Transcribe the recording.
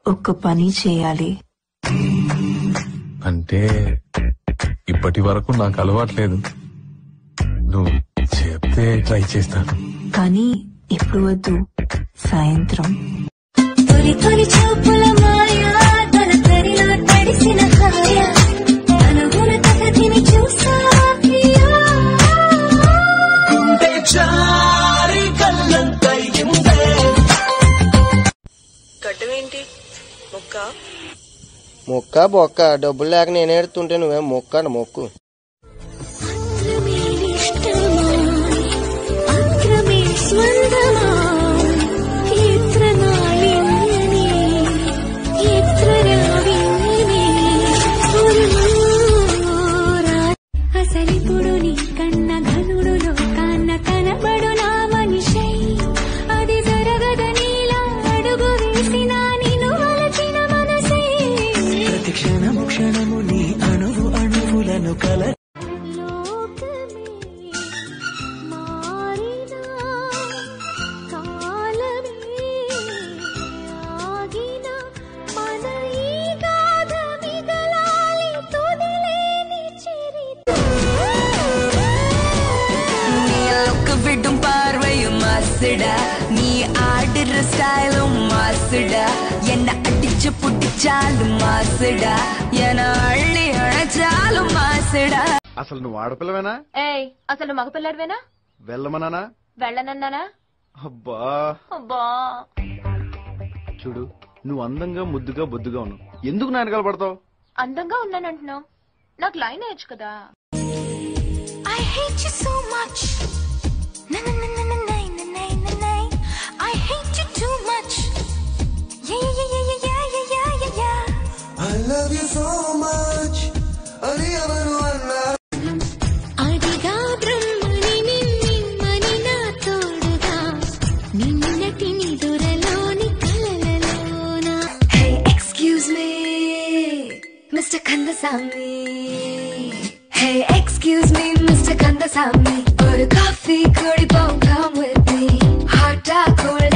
ఒక పని చేయాలి అంటే ఇప్పటి వరకు నాకు అలవాట్లేదు నువ్వు చెప్తే ట్రై చేస్తాను కానీ ఇప్పుడు వద్దు సాయంత్రం తొలి తొలి చూపుల మాయా తన తరిలో తడిసిన కాయ అనుగుణ తగతిని చూసా ప్రియా. గడ్డమేంటి మొక్క మొక్క బొక్క డబ్బులు లేక నేను ఏడుతుంటే నువ్వేం మొక్క అంట మొక్కు అక్రమేనిష్టమా, అక్రమే స్వందమా, ఎత్ర నాళిన్యని, ఎత్ర రావిన్యని, ఉరుమూరా. అసలిప్పుడు నీ కన్న ఘనుడులో కన్న కనబడు నా మనిషై అది జరగదనిలా అడుగు వేసిన నిన్ను వలచిన మనసై ప్రతి క్షణము క్షణము నీ అణువు అణువులను కల లోకమే మారినా కాలమే ఆగినా మన ఈ గాథ మిగలాలి తుదిలేని చరిత్ర நீ லுக்கு விடும் பார்வையும் மாசுடா நீ ஆடுற ஸ்டைலும் மாசுடா என்ன அடிச்சு புடிச்சாலும் மாசுடா என அள்ளி அணைச்சாலும் மாசுடா అసలు నువ్వు ఆడపిల్లవేనా ఏయ్ అసలు మగపిల్లడివేనా వెళ్ళమనానా వెళ్ళనన్నానా అబ్బా అబ్బా చూడు నువ్వు అందంగా ముద్దుగా బొద్దుగా ఉన్నావు ఎందుకు నా వెనకాల పడతావు అందంగా ఉన్నానంటున్నావు నాకు లైన్ వేయచ్చు కదా I hate you so much. Na na na na na na na na na na. I hate you too much. Yeah yeah yeah yeah yeah yeah yeah yeah yeah. I love you so much అని ఎవరు అన్నారు అడిగా బ్రహ్మని నిన్నిమ్మని నా తోడుగా నిన్నటి నిదురలోని కలలలోన Hey, excuse me, Mr. Kandasamy. Hey, excuse me, Mr. Kandasamy. ஒரு காஃபி குடிப்போம் come with me. Hot cold